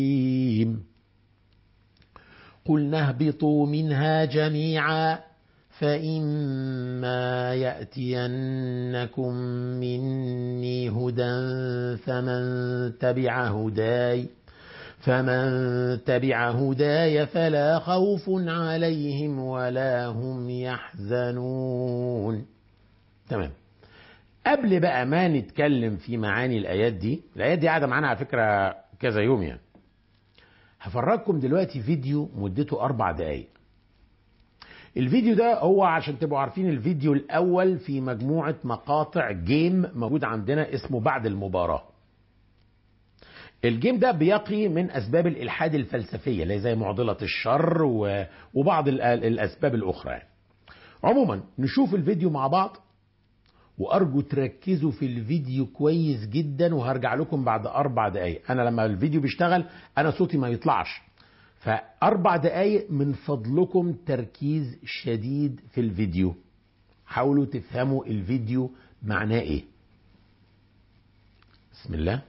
الرجيم قلنا اهبطوا منها جميعا فإما يأتينكم مني هدى فمن تبع هداي فمن تبع هداي فلا خوف عليهم ولا هم يحزنون تمام قبل بقى ما نتكلم في معاني الآيات دي الآيات دي قاعدة معانا على فكرة كذا يوم يعني هفرجكم دلوقتي فيديو مدته أربع دقايق الفيديو ده هو عشان تبقوا عارفين الفيديو الأول في مجموعة مقاطع جيم موجود عندنا اسمه بعد المباراة الجيم ده بيقي من أسباب الإلحاد الفلسفية اللي زي معضلة الشر وبعض الأسباب الأخرى يعني. عموما نشوف الفيديو مع بعض وارجو تركزوا في الفيديو كويس جدا وهرجع لكم بعد اربع دقايق انا لما الفيديو بيشتغل انا صوتي ما يطلعش فاربع دقايق من فضلكم تركيز شديد في الفيديو حاولوا تفهموا الفيديو معناه ايه بسم الله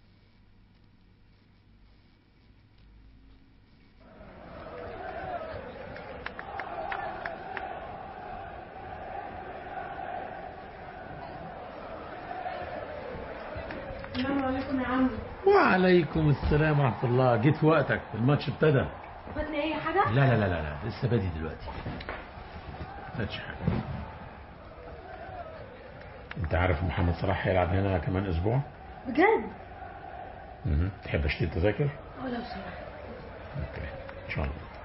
السلام عليكم يا عم وعليكم السلام ورحمة الله جيت في وقتك الماتش ابتدى فاتني اي حاجه لا لا لا لا, لا. لسه بادي دلوقتي فاتش حاجة انت عارف محمد صلاح هيلعب هنا كمان اسبوع بجد مهم. تحب اشتري تذاكر اه لو سمحت اوكي ان شاء الله